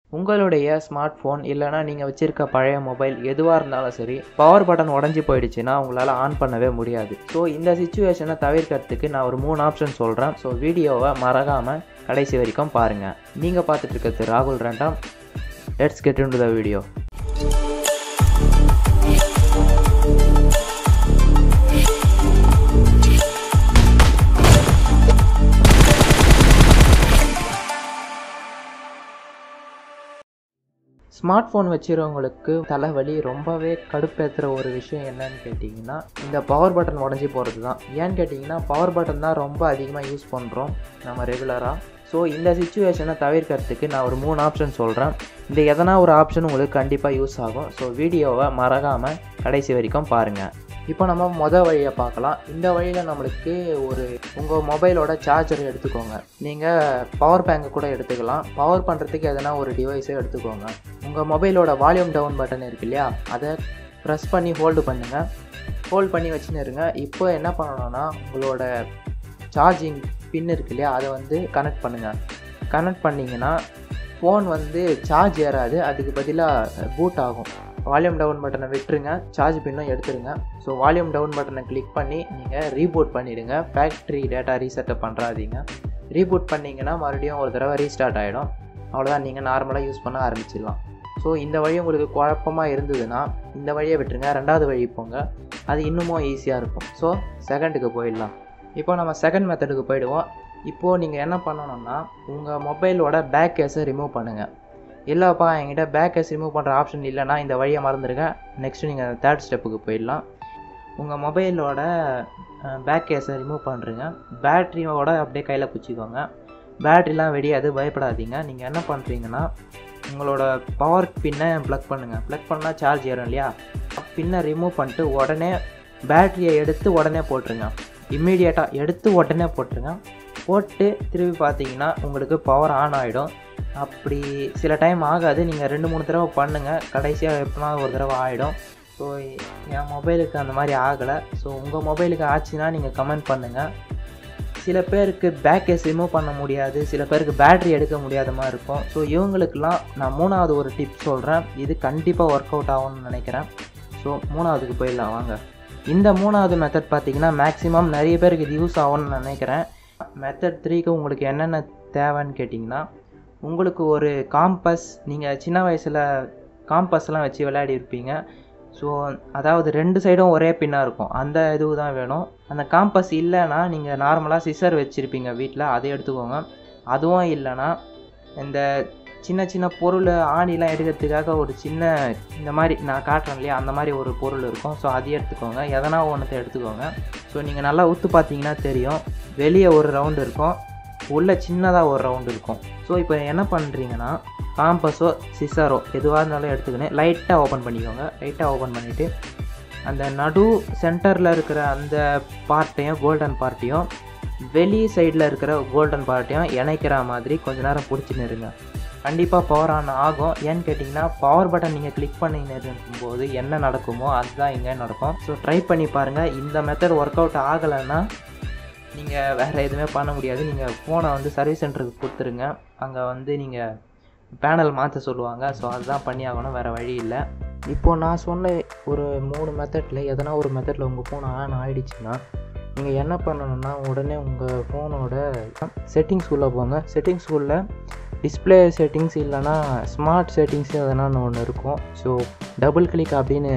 உங்களுடைய smart phone இல்லைனா நீங்கள் வச்சுருக்க பழைய மொபைல் எதுவாக இருந்தாலும் சரி பவர் பட்டன் உடஞ்சி போயிடுச்சுன்னா உங்களால் ஆன் பண்ணவே முடியாது ஸோ இந்த சுச்சுவேஷனை தவிர்க்கிறதுக்கு நான் ஒரு மூணு ஆப்ஷன் சொல்கிறேன் ஸோ வீடியோவை மறக்காமல் கடைசி வரைக்கும் பாருங்கள் நீங்கள் பார்த்துட்டு இருக்கிறது ராகுல் ரெண்டாம் let's get into the video smart phone வச்சுருவங்களுக்கு தலைவலி ரொம்பவே கடுப்பேற்றுற ஒரு விஷயம் என்னன்னு கேட்டிங்கன்னா இந்த பவர் பட்டன் உடஞ்சி போகிறது தான் ஏன்னு கேட்டிங்கன்னா பவர் பட்டன் தான் ரொம்ப அதிகமாக யூஸ் பண்ணுறோம் நம்ம ரெகுலராக ஸோ இந்த சுச்சுவேஷனை தவிர்க்கிறதுக்கு நான் ஒரு மூணு ஆப்ஷன் சொல்கிறேன் இந்த எதனா ஒரு ஆப்ஷன் உங்களுக்கு கண்டிப்பாக யூஸ் ஆகும் ஸோ வீடியோவை மறக்காமல் கடைசி வரைக்கும் பாருங்கள் இப்போ நம்ம மொதல் வழியை பார்க்கலாம் இந்த வழியில் நம்மளுக்கு ஒரு உங்கள் மொபைலோட சார்ஜர் எடுத்துக்கோங்க நீங்கள் பவர் பேங்க் கூட எடுத்துக்கலாம் பவர் பண்ணுறதுக்கு எதனா ஒரு டிவைஸை எடுத்துக்கோங்க உங்கள் மொபைலோட வால்யூம் டவுன் பட்டன் இருக்கு இல்லையா அதை ப்ரெஸ் பண்ணி ஹோல்டு பண்ணுங்கள் ஹோல்ட் பண்ணி வச்சுன்னு இருங்க இப்போ என்ன பண்ணணும்னா உங்களோட சார்ஜிங் பின் இருக்கு இல்லையா அதை வந்து கனெக்ட் பண்ணுங்கள் கனெக்ட் பண்ணிங்கன்னா ஃபோன் வந்து சார்ஜ் ஏறாது அதுக்கு பதிலாக பூட் ஆகும் வால்யூம் டவுன் பட்டனை விட்டுருங்க சார்ஜ் பின்னும் எடுத்துருங்க ஸோ வால்யூம் டவுன் பட்டனை கிளிக் பண்ணி நீங்கள் ரீபூட் பண்ணிவிடுங்க ஃபேக்ட்ரி டேட்டா ரீசெட்டப் பண்ணுறாதீங்க ரீபூட் பண்ணிங்கன்னா மறுபடியும் ஒரு தடவை ரீஸ்டார்ட் ஆகிடும் அவ்வளோதான் நீங்கள் நார்மலாக யூஸ் பண்ண ஆரம்பிச்சிடலாம் ஸோ இந்த வழி உங்களுக்கு குழப்பமாக இருந்ததுன்னா இந்த வழியை விட்டுருங்க ரெண்டாவது வழி போங்க அது இன்னமும் ஈஸியாக இருக்கும் ஸோ செகண்டுக்கு போயிடலாம் இப்போ நம்ம செகண்ட் மெத்தடுக்கு போயிடுவோம் இப்போது நீங்கள் என்ன பண்ணணும்னா உங்கள் மொபைலோட பேக் கேஸை ரிமூவ் பண்ணுங்கள் இல்லைப்பா என்கிட்ட பேக் கேஸ் ரிமூவ் பண்ணுற ஆப்ஷன் இல்லைன்னா இந்த வழியை மறந்துடுங்க நெக்ஸ்ட்டு நீங்கள் தேர்ட் ஸ்டெப்புக்கு போயிடலாம் உங்கள் மொபைலோட பேக் கேஸை ரிமூவ் பண்ணுறீங்க பேட்ரியோட அப்படியே கையில் பிடிச்சிக்கோங்க பேட்ரிலாம் வெடியாது பயப்படாதீங்க நீங்கள் என்ன பண்ணுறீங்கன்னா உங்களோட பவர் பின்னை ப்ளக் பண்ணுங்கள் ப்ளக் பண்ணால் சார்ஜ் ஏறும் இல்லையா பின்னை ரிமூவ் பண்ணிட்டு உடனே பேட்ரியை எடுத்து உடனே போட்டுருங்க இம்மீடியட்டாக எடுத்து உடனே போட்டுருங்க போட்டு திருப்பி பார்த்தீங்கன்னா உங்களுக்கு பவர் ஆன் ஆகிடும் அப்படி சில டைம் ஆகாது நீங்கள் ரெண்டு மூணு தடவை பண்ணுங்கள் கடைசியாக எப்போனா ஒரு தடவை ஆகிடும் ஸோ என் மொபைலுக்கு அந்த மாதிரி ஆகலை ஸோ உங்கள் மொபைலுக்கு ஆச்சுன்னா நீங்கள் கமெண்ட் பண்ணுங்கள் சில பேருக்கு பேக் கேஸ் ரிமூவ் பண்ண முடியாது சில பேருக்கு பேட்ரி எடுக்க முடியாத மாதிரி இருக்கும் ஸோ இவங்களுக்கெல்லாம் நான் மூணாவது ஒரு டிப் சொல்கிறேன் இது கண்டிப்பாக ஒர்க் அவுட் ஆகும்னு நினைக்கிறேன் ஸோ மூணாவதுக்கு போயிடலாம் வாங்க இந்த மூணாவது மெத்தட் பார்த்தீங்கன்னா மேக்ஸிமம் நிறைய பேருக்கு இது யூஸ் ஆகும்னு நினைக்கிறேன் மெத்தட் த்ரீக்கு உங்களுக்கு என்னென்ன தேவைன்னு கேட்டிங்கன்னா உங்களுக்கு ஒரு காம்பஸ் நீங்கள் சின்ன வயசில் காம்பஸ்லாம் வச்சு விளையாடி இருப்பீங்க ஸோ அதாவது ரெண்டு சைடும் ஒரே பின்னாக இருக்கும் அந்த இது தான் வேணும் அந்த காம்பஸ் இல்லைன்னா நீங்கள் நார்மலாக சிசர் வச்சுருப்பீங்க வீட்டில் அதை எடுத்துக்கோங்க அதுவும் இல்லைன்னா இந்த சின்ன சின்ன பொருள் ஆணிலாம் எடுக்கிறதுக்காக ஒரு சின்ன இந்த மாதிரி நான் காட்டுறேன் இல்லையா அந்த மாதிரி ஒரு பொருள் இருக்கும் ஸோ அதை எடுத்துக்கோங்க எதனா ஒன்றத்தை எடுத்துக்கோங்க ஸோ நீங்கள் நல்லா ஊற்று பார்த்தீங்கன்னா தெரியும் வெளியே ஒரு ரவுண்டு இருக்கும் உள்ளே சின்னதாக ஒரு ரவுண்டு இருக்கும் ஸோ இப்போ என்ன பண்ணுறீங்கன்னா காம்பஸோ சிசரோ எதுவாக இருந்தாலும் எடுத்துக்கினேன் லைட்டாக ஓப்பன் பண்ணிக்கோங்க லைட்டாக ஓப்பன் பண்ணிவிட்டு அந்த நடு சென்டரில் இருக்கிற அந்த பார்ட்டையும் கோல்டன் பார்ட்டையும் வெளி சைடில் இருக்கிற கோல்டன் பார்ட்டையும் இணைக்கிற மாதிரி கொஞ்ச நேரம் பிடிச்சின்னு இருங்க கண்டிப்பாக பவர் ஆன் ஆகும் ஏன்னு கேட்டிங்கன்னா பவர் பட்டன் நீங்கள் கிளிக் பண்ணின்னு இருக்கும்போது என்ன நடக்குமோ அதுதான் இங்கே நடக்கும் ஸோ ட்ரை பண்ணி பாருங்கள் இந்த மெத்தட் ஒர்க் அவுட் ஆகலைன்னா நீங்கள் வேறு எதுவுமே பண்ண முடியாது நீங்கள் ஃபோனை வந்து சர்வீஸ் சென்டருக்கு கொடுத்துருங்க அங்கே வந்து நீங்கள் பேனல் மாற்ற சொல்லுவாங்க ஸோ அதுதான் பண்ணி ஆகணும் வேறு வழி இல்லை இப்போது நான் சொன்ன ஒரு மூணு மெத்தடில் எதனா ஒரு மெத்தடில் உங்கள் ஃபோன் ஆன் ஆகிடுச்சுன்னா நீங்கள் என்ன பண்ணணும்னா உடனே உங்கள் ஃபோனோட செட்டிங்ஸ்குள்ளே போங்க செட்டிங்ஸ்குள்ளே டிஸ்பிளே செட்டிங்ஸ் இல்லைனா ஸ்மார்ட் செட்டிங்ஸ் எதனா ஒன்று இருக்கும் ஸோ டபுள் கிளிக் அப்படின்னு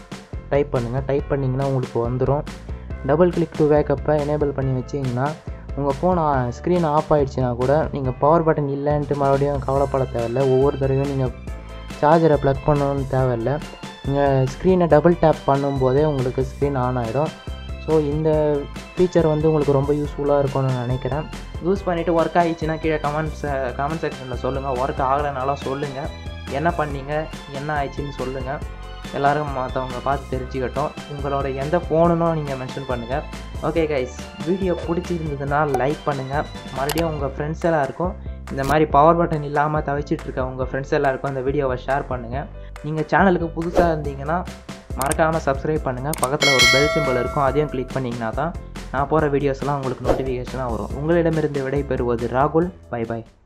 டைப் பண்ணுங்கள் டைப் பண்ணிங்கன்னா உங்களுக்கு வந்துடும் டபுள் கிளிக் டு வேக்கப்பை எனேபிள் பண்ணி வச்சிங்கன்னா உங்கள் ஃபோன் ஸ்க்ரீன் ஆஃப் ஆகிடுச்சின்னா கூட நீங்கள் பவர் பட்டன் இல்லைன்ட்டு மறுபடியும் கவலைப்பட தேவையில்ல ஒவ்வொரு தடவையும் நீங்கள் சார்ஜரை ப்ளக் பண்ணணும்னு தேவையில்ல நீங்கள் ஸ்க்ரீனை டபுள் டேப் பண்ணும்போதே உங்களுக்கு ஸ்க்ரீன் ஆன் ஆகிடும் ஸோ இந்த ஃபீச்சர் வந்து உங்களுக்கு ரொம்ப யூஸ்ஃபுல்லாக இருக்கும்னு நான் நினைக்கிறேன் யூஸ் பண்ணிவிட்டு ஒர்க் ஆகிடுச்சுன்னா கீழே கமெண்ட்ஸ் கமெண்ட் செக்ஷனில் சொல்லுங்கள் ஒர்க் ஆகலைனாலும் சொல்லுங்கள் என்ன பண்ணீங்க என்ன ஆயிடுச்சுன்னு சொல்லுங்கள் எல்லோரும் மற்றவங்க பார்த்து தெரிஞ்சுக்கட்டும் உங்களோட எந்த ஃபோனுன்னு நீங்கள் மென்ஷன் பண்ணுங்கள் ஓகே கைஸ் வீடியோ பிடிச்சிருந்ததுன்னா லைக் பண்ணுங்கள் மறுபடியும் உங்கள் ஃப்ரெண்ட்ஸ் எல்லாருக்கும் இந்த மாதிரி பவர் பட்டன் இல்லாமல் தவிச்சிட்டு இருக்க உங்கள் ஃப்ரெண்ட்ஸ் எல்லாருக்கும் இந்த வீடியோவை ஷேர் பண்ணுங்கள் நீங்கள் சேனலுக்கு புதுசாக இருந்தீங்கன்னா மறக்காமல் சப்ஸ்கிரைப் பண்ணுங்கள் பக்கத்தில் ஒரு பெல் சிம்பிள் இருக்கும் அதையும் கிளிக் பண்ணிங்கன்னா தான் நான் போகிற வீடியோஸ்லாம் உங்களுக்கு நோட்டிஃபிகேஷனாக வரும் உங்களிடமிருந்து விடை பெறுவது ராகுல் பை பை